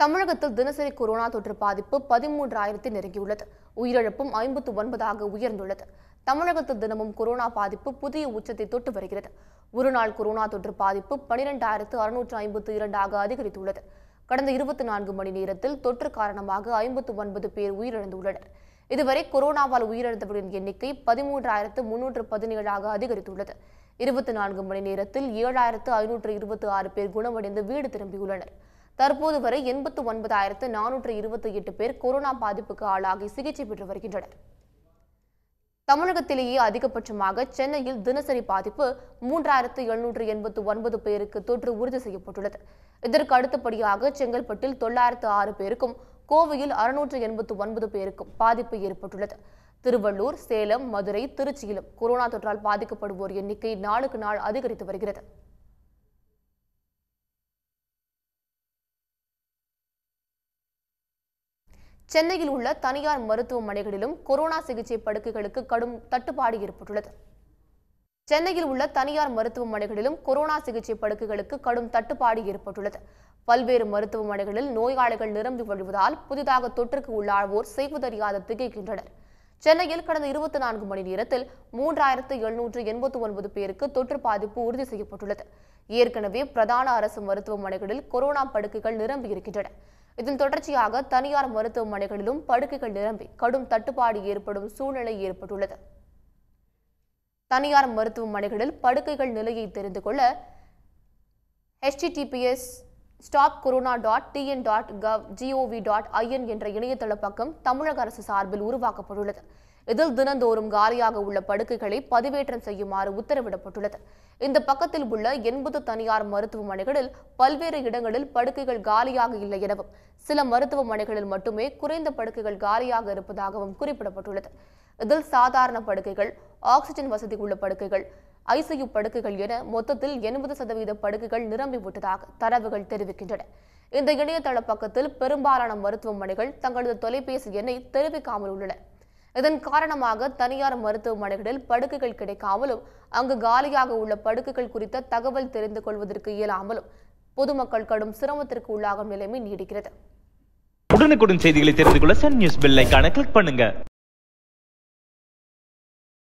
தமிழகத்தில் தினசரி கொரோனா தொற்று பாதிப்பு பதிமூன்றாயிரத்தை நெருங்கியுள்ளது உயிரிழப்பும் ஐம்பத்து ஒன்பதாக உயர்ந்துள்ளது தமிழகத்தில் தினமும் கொரோனா பாதிப்பு புதிய உச்சத்தை தொட்டு வருகிறது ஒருநாள் கொரோனா தொற்று பாதிப்பு பனிரெண்டாயிரத்து அறுநூற்று ஐம்பத்து இரண்டாக அதிகரித்துள்ளது கடந்த இருபத்தி நான்கு மணி நேரத்தில் தொற்று காரணமாக ஐம்பத்து ஒன்பது பேர் உயிரிழந்துள்ளனர் இதுவரை கொரோனாவால் உயிரிழந்தவர்களின் எண்ணிக்கை பதிமூன்றாயிரத்து முன்னூற்று பதினேழாக அதிகரித்துள்ளது இருபத்தி நான்கு மணி நேரத்தில் ஏழாயிரத்து ஐநூற்று இருபத்தி ஆறு பேர் குணமடைந்து வீடு திரும்பியுள்ளனர் தற்போது வரை எண்பத்து ஒன்பதாயிரத்து நானூற்று இருபத்தி எட்டு பேர் கொரோனா பாதிப்புக்கு ஆளாகி சிகிச்சை பெற்று வருகின்றனர் தமிழகத்திலேயே அதிகபட்சமாக சென்னையில் தினசரி பாதிப்பு மூன்றாயிரத்து எழுநூற்று எண்பத்து ஒன்பது பேருக்கு தொற்று உறுதி செய்யப்பட்டுள்ளது இதற்கு அடுத்தபடியாக செங்கல்பட்டில் தொள்ளாயிரத்து ஆறு பேருக்கும் கோவையில் அறுநூற்று எண்பத்து ஒன்பது பேருக்கும் பாதிப்பு ஏற்பட்டுள்ளது திருவள்ளூர் சேலம் மதுரை திருச்சியிலும் கொரோனா தொற்றால் பாதிக்கப்படுவோர் எண்ணிக்கை நாளுக்கு நாள் அதிகரித்து வருகிறது சென்னையில் உள்ள தனியார் மருத்துவமனைகளிலும் கொரோனா சிகிச்சை படுக்கைகளுக்கு கடும் தட்டுப்பாடு ஏற்பட்டுள்ளது சென்னையில் உள்ள தனியார் மருத்துவமனைகளிலும் கொரோனா சிகிச்சை படுக்கைகளுக்கு கடும் தட்டுப்பாடு ஏற்பட்டுள்ளது பல்வேறு மருத்துவமனைகளில் நோயாளிகள் நிரம்பி வழிவதால் புதிதாக தொற்றுக்கு உள்ளாழ்வோர் செய்வதறியாது திகைக்கின்றனர் சென்னையில் கடந்த இருபத்தி நான்கு மணி நேரத்தில் மூன்றாயிரத்து எழுநூற்று எண்பத்தி ஒன்பது பேருக்கு தொற்று பாதிப்பு உறுதி செய்யப்பட்டுள்ளது ஏற்கனவே பிரதான அரசு மருத்துவமனைகளில் கொரோனா படுக்கைகள் நிரம்பி இருக்கின்றன இதன் தொடர்ச்சியாக தனியார் மருத்துவமனைகளிலும் படுக்கைகள் நிரம்பி கடும் தட்டுப்பாடு ஏற்படும் சூழ்நிலை ஏற்பட்டுள்ளது தனியார் மருத்துவமனைகளில் படுக்கைகள் நிலையை தெரிந்து கொள்ள https stop corona dot TN dot gov GOV dot IN என்ற இணையதள பக்கம் தமிழக அரசு சார்பில் உருவாக்கப்பட்டுள்ளது இதில் தினந்தோறும் காலியாக உள்ள படுக்கைகளை பதிவேற்றம் செய்யுமாறு உத்தரவிடப்பட்டுள்ளது இந்த பக்கத்தில் உள்ள எண்பது தனியார் மருத்துவமனைகளில் பல்வேறு இடங்களில் படுக்கைகள் காலியாக இல்லை எனவும் சில மருத்துவமனைகளில் மட்டுமே குறைந்த படுக்கைகள் காலியாக இருப்பதாகவும் குறிப்பிடப்பட்டுள்ளது இதில் சாதாரண படுக்கைகள் ஆக்ஸிஜன் வசதி உள்ள படுக்கைகள் ஐசியு படுக்கைகள் என மொத்தத்தில் எண்பது சதவீத படுக்கைகள் நிரம்பி விட்டதாக தரவுகள் தெரிவிக்கின்றன இந்த இணையதள பக்கத்தில் பெரும்பாலான மருத்துவமனைகள் தங்களது தொலைபேசி எண்ணை தெரிவிக்காமல் உள்ளன இதன் காரணமாக தனியார் மருத்துவமனைகளில் படுக்கைகள் கிடைக்காமலும் அங்கு காலியாக உள்ள படுக்கைகள் குறித்த தகவல் தெரிந்து கொள்வதற்கு இயலாமலும் பொதுமக்கள் கடும் சிரமத்திற்கு உள்ளாகும் நிலைமை நீடிக்கிறது உடனுக்குடன் செய்திகளை தெரிந்து கொள்ள சன் நியூஸ் பெல் ஐகானை கிளிக் பண்ணுங்க